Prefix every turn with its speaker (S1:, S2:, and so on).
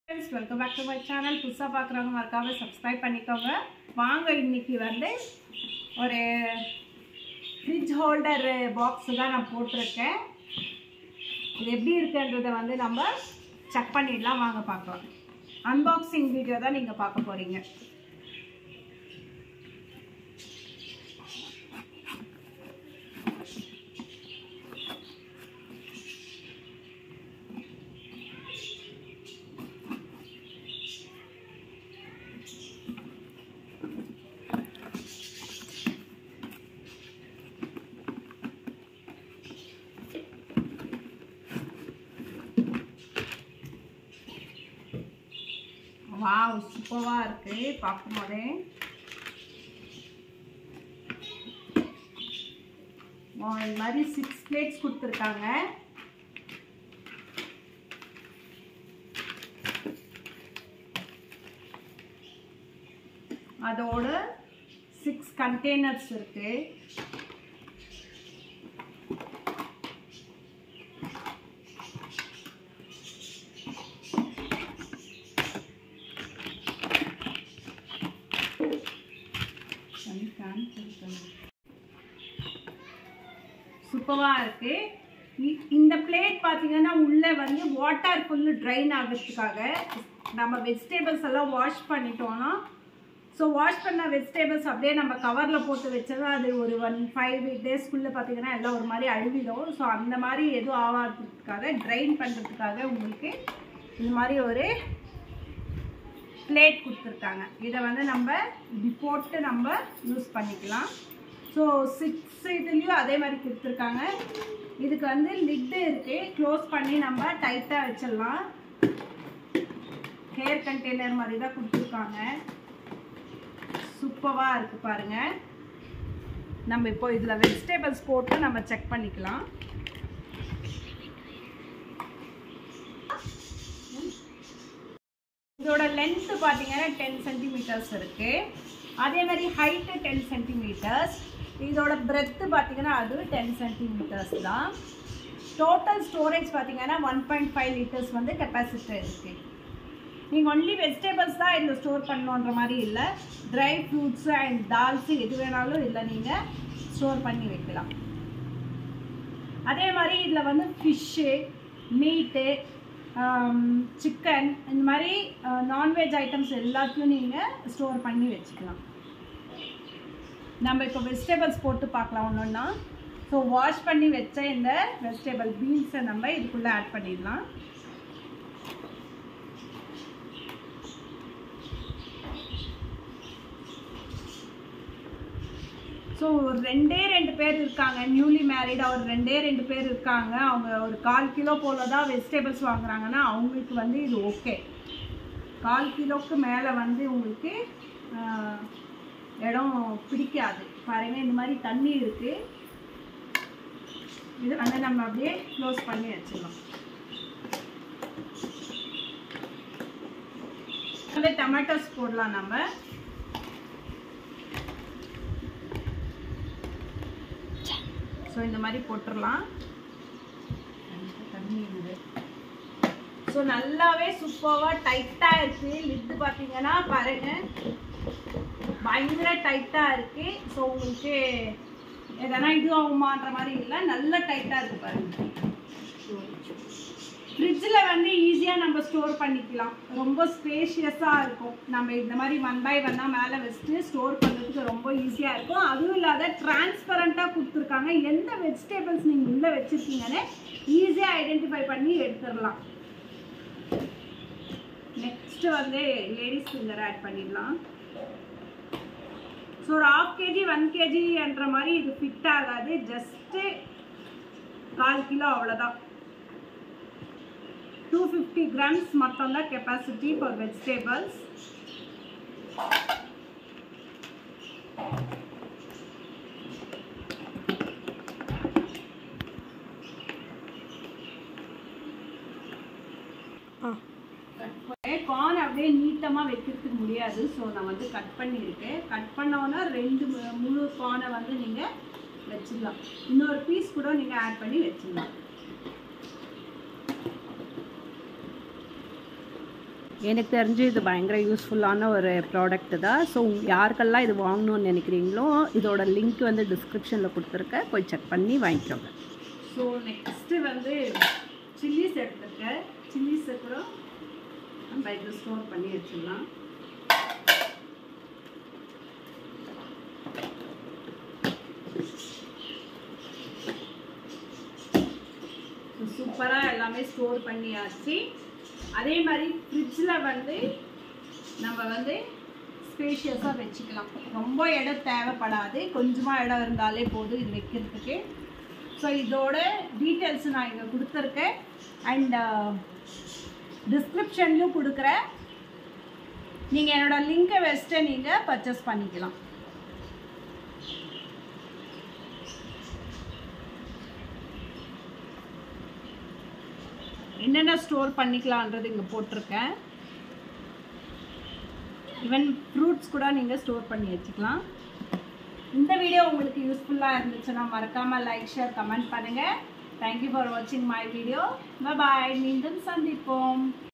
S1: friends welcome back to my channel புதுசாக பார்க்குறவங்க மறக்காம சப்ஸ்கிரைப் பண்ணிக்கோங்க வாங்க இன்னைக்கு வந்து ஒரு ஃப்ரிட்ஜ் ஹோல்டர் பாக்ஸு தான் நான் போட்டிருக்கேன் இது எப்படி இருக்குன்றதை வந்து நம்ம செக் பண்ணிடலாம் வாங்க பார்க்கலாம் அன்பாக்சிங் வீடியோ தான் நீங்கள் பார்க்க போகிறீங்க வாவ் சூப்பராக இருக்குது பார்க்கும் போதே இந்த மாதிரி சிக்ஸ் பிளேட்ஸ் கொடுத்துருக்காங்க அதோட சிக்ஸ் கண்டெய்னர்ஸ் இருக்குது சூப்பராக இருக்குது இந்த பிளேட் பார்த்தீங்கன்னா உள்ளே வந்து வாட்டர் ஃபுல்லு ட்ரைன் ஆகிறதுக்காக நம்ம வெஜிடபிள்ஸ் எல்லாம் வாஷ் பண்ணிட்டோம்னா ஸோ வாஷ் பண்ண வெஜிடபிள்ஸ் அப்படியே நம்ம கவரில் போட்டு வச்சது அது ஒரு ஒன் ஃபைவ் டேஸ்க்குள்ளே பார்த்தீங்கன்னா எல்லாம் ஒரு மாதிரி அழுவிடும் ஸோ அந்த மாதிரி எதுவும் ஆகாததுக்காக ட்ரைன் பண்ணுறதுக்காக உங்களுக்கு இது மாதிரி ஒரு பிளேட் கொடுத்துருக்காங்க இதை வந்து நம்ம இப்படி போட்டு நம்ம யூஸ் பண்ணிக்கலாம் ஸோ சிக்ஸ் இதுலேயும் அதே மாதிரி கொடுத்துருக்காங்க இதுக்கு வந்து லிட்டு இருக்குது க்ளோஸ் பண்ணி நம்ம டைட்டாக வச்சிடலாம் ஹேர் கண்டெய்னர் மாதிரி தான் கொடுத்துருக்காங்க சூப்பராக இருக்குது பாருங்கள் நம்ம இப்போ இதில் வெஜிடபிள்ஸ் போட்டு நம்ம செக் பண்ணிக்கலாம் இதோட லென்த்து பார்த்தீங்கன்னா டென் சென்டிமீட்டர்ஸ் இருக்குது அதே மாதிரி ஹைட்டு டென் சென்டிமீட்டர்ஸ் இதோட பிரெத்து பார்த்தீங்கன்னா அது டென் சென்டிமீட்டர்ஸ் தான் டோட்டல் ஸ்டோரேஜ் பார்த்தீங்கன்னா ஒன் பாயிண்ட் ஃபைவ் லிட்டர்ஸ் வந்து கெப்பாசிட்டி இருக்குது நீங்கள் ஒன்லி வெஜிடபிள்ஸ் தான் இதில் ஸ்டோர் பண்ணணுன்ற மாதிரி இல்லை ட்ரை ஃப்ரூட்ஸு அண்ட் தால்ஸு எது வேணாலும் இதில் நீங்கள் ஸ்டோர் பண்ணி வைக்கலாம் அதே மாதிரி இதில் வந்து ஃபிஷ்ஷு மீட்டு சிக்கன் இந்த மாதிரி நான்வெஜ் ஐட்டம்ஸ் எல்லாத்தையும் நீங்கள் ஸ்டோர் பண்ணி வச்சுக்கலாம் நம்ம இப்போ வெஜிடபிள்ஸ் போட்டு பார்க்கலாம் ஒன்று ஒன்றா ஸோ வாஷ் பண்ணி வச்ச இந்த வெஜிடபிள் பீன்ஸை நம்ம இதுக்குள்ளே ஆட் பண்ணிடலாம் ஸோ ஒரு ரெண்டே ரெண்டு பேர் இருக்காங்க நியூலி மேரிடாக ஒரு ரெண்டே ரெண்டு பேர் இருக்காங்க அவங்க ஒரு கால் கிலோ போல தான் வெஜிடபிள்ஸ் வாங்குறாங்கன்னா அவங்களுக்கு வந்து இது ஓகே கால் கிலோவுக்கு மேலே வந்து உங்களுக்கு இடம் பிடிக்காது பாருங்க இந்த மாதிரி தண்ணி இருக்குது இது வந்து நம்ம அப்படியே க்ளோஸ் பண்ணி வச்சிடலாம் வந்து டொமேட்டோஸ் போடலாம் நம்ம ஸோ இந்த மாதிரி போட்டுடலாம் தண்ணி இருக்குது ஸோ நல்லாவே சூப்பராக டைட்டாக இருக்குது லிட்டு பார்த்தீங்கன்னா பாருங்கள் பயங்கர டைட்டாக இருக்குது ஸோ உங்களுக்கு எதனா இது ஆகுமான்ற மாதிரி இல்லை நல்ல டைட்டாக இருக்குது பாருங்கள் ஃப்ரிட்ஜில் வந்து ஈஸியாக நம்ம ஸ்டோர் பண்ணிக்கலாம் ரொம்ப ஸ்பேஷியஸாக இருக்கும் நம்ம இந்த மாதிரி ஒன் பை ஒன்னாக மேலே வச்சுட்டு ஸ்டோர் பண்ணுறதுக்கு ரொம்ப ஈஸியாக இருக்கும் அதுவும் இல்லாத டிரான்ஸ்பரண்ட்டாக கொடுத்துருக்காங்க எந்த வெஜிடபிள்ஸ் நீங்கள் உள்ளே வச்சுருக்கீங்கன்னு ஈஸியாக ஐடென்டிஃபை பண்ணி எடுத்துடலாம் நெக்ஸ்ட்டு வந்து லேடிஸ் ஃபிங்கர் ஆட் பண்ணிடலாம் ஸோ ஒரு ஆஃப் கேஜி ஒன் கேஜின்ற மாதிரி இது ஃபிட் ஆகாது ஜஸ்ட்டு கால் கிலோ அவ்வளோதான் டூ ஃபிஃப்டி கிராம்ஸ் மட்டும்தான் கெப்பாசிட்டி ஃபார் வெஜிடபிள்ஸ் கார்ன் அப்படியே நீட்டமாக வைக்கிறதுக்கு முடியாது ஸோ நான் வந்து கட் பண்ணியிருக்கேன் கட் பண்ணோன்னா ரெண்டு முழு கார்னை வந்து நீங்கள் வச்சிடலாம் இன்னொரு பீஸ் கூட நீங்கள் ஆட் பண்ணி வச்சிடலாம் எனக்கு தெரிஞ்சு இது பயங்கர யூஸ்ஃபுல்லான ஒரு ப்ராடக்ட் தான் ஸோ யாருக்கெல்லாம் இது வாங்கணும்னு நினைக்கிறீங்களோ இதோட லிங்க் வந்து டிஸ்கிரிப்ஷனில் கொடுத்துருக்கேன் போய் செக் பண்ணி வாங்கிக்கோங்க ஸோ நெக்ஸ்ட்டு வந்து சில்லிஸ் எடுத்துருக்கேன் சில்லிஸ் அப்புறம் நம்ம இது ஸ்டோர் பண்ணி வச்சிடலாம் சூப்பராக எல்லாமே ஸ்டோர் பண்ணியாச்சு அதே மாதிரி ஃப்ரிட்ஜில் வந்து நம்ம வந்து ஸ்பேஷியஸாக வச்சுக்கலாம் ரொம்ப இடம் தேவைப்படாது கொஞ்சமாக இடம் இருந்தாலே போதும் இது வைக்கிறதுக்கு ஸோ இதோட டீட்டெயில்ஸ் நான் இங்கே கொடுத்துருக்கேன் அண்ட் டிஸ்கிரிப்ஷன்லையும் கொடுக்குறேன் நீங்கள் என்னோடய லிங்கை வச்சுட்டு நீங்கள் பர்ச்சேஸ் பண்ணிக்கலாம் என்னென்ன ஸ்டோர் பண்ணிக்கலான்றது இங்கே போட்டிருக்கேன் ஈவன் ஃப்ரூட்ஸ் கூட நீங்கள் ஸ்டோர் பண்ணி வச்சுக்கலாம் இந்த வீடியோ உங்களுக்கு யூஸ்ஃபுல்லாக இருந்துச்சுன்னா மறக்காமல் லைக் ஷேர் கமெண்ட் பண்ணுங்கள் தேங்க்யூ ஃபார் வாட்சிங் மை வீடியோ பாய் மீண்டும் சந்திப்போம்